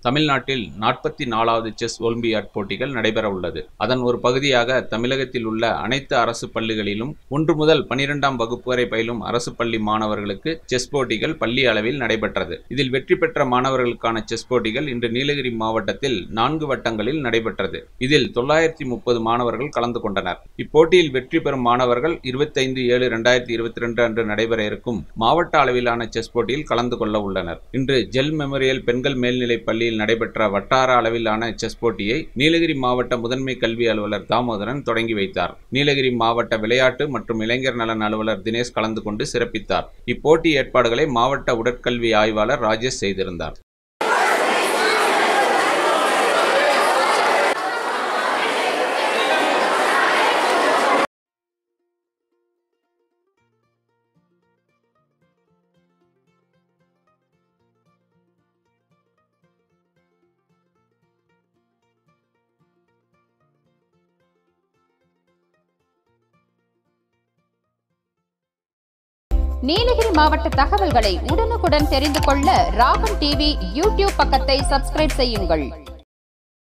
தமிழ்நாட்டில் நாற்பத்தி நாலாவது செஸ் ஒலிம்பியாட் போட்டிகள் நடைபெற உள்ளது அதன் ஒரு பகுதியாக தமிழகத்தில் உள்ள அனைத்து அரசு பள்ளிகளிலும் ஒன்று முதல் பனிரெண்டாம் வகுப்பு வரை பயிலும் அரசு பள்ளி மாணவர்களுக்கு செஸ் போட்டிகள் பள்ளி அளவில் நடைபெற்றது இதில் வெற்றி பெற்ற மாணவர்களுக்கான செஸ் போட்டிகள் இன்று நீலகிரி மாவட்டத்தில் நான்கு வட்டங்களில் நடைபெற்றது இதில் தொள்ளாயிரத்தி முப்பது மாணவர்கள் கலந்து கொண்டனர் இப்போட்டியில் வெற்றி பெறும் மாணவர்கள் இருபத்தைந்து ஏழு இரண்டாயிரத்தி இருபத்தி ரெண்டு அன்று நடைபெற இருக்கும் மாவட்ட அளவிலான செஸ் போட்டியில் கலந்து கொள்ள உள்ளனர் இன்று ஜெல் மெமோரியல் பெண்கள் மேல்நிலைப் பள்ளியில் நடைபெற்ற வட்டார அளவிலான செஸ் போட்டியை நீலகிரி மாவட்ட முதன்மை கல்வி அலுவலர் தாமோதரன் தொடங்கி வைத்தார் நீலகிரி மாவட்ட விளையாட்டு மற்றும் இளைஞர் நலன் அலுவலர் தினேஷ் கலந்து கொண்டு சிறப்பித்தார் இப்போட்டி ஏற்பாடுகளை மாவட்ட உடற்கல்வி ஆய்வாளர் ராஜேஷ் செய்திருந்தார் நீலகிரி மாவட்ட தகவல்களை உடனுக்குடன் தெரிந்து கொள்ள ராகம் டிவி யூடியூப் பக்கத்தை சப்ஸ்கிரைப் செய்யுங்கள்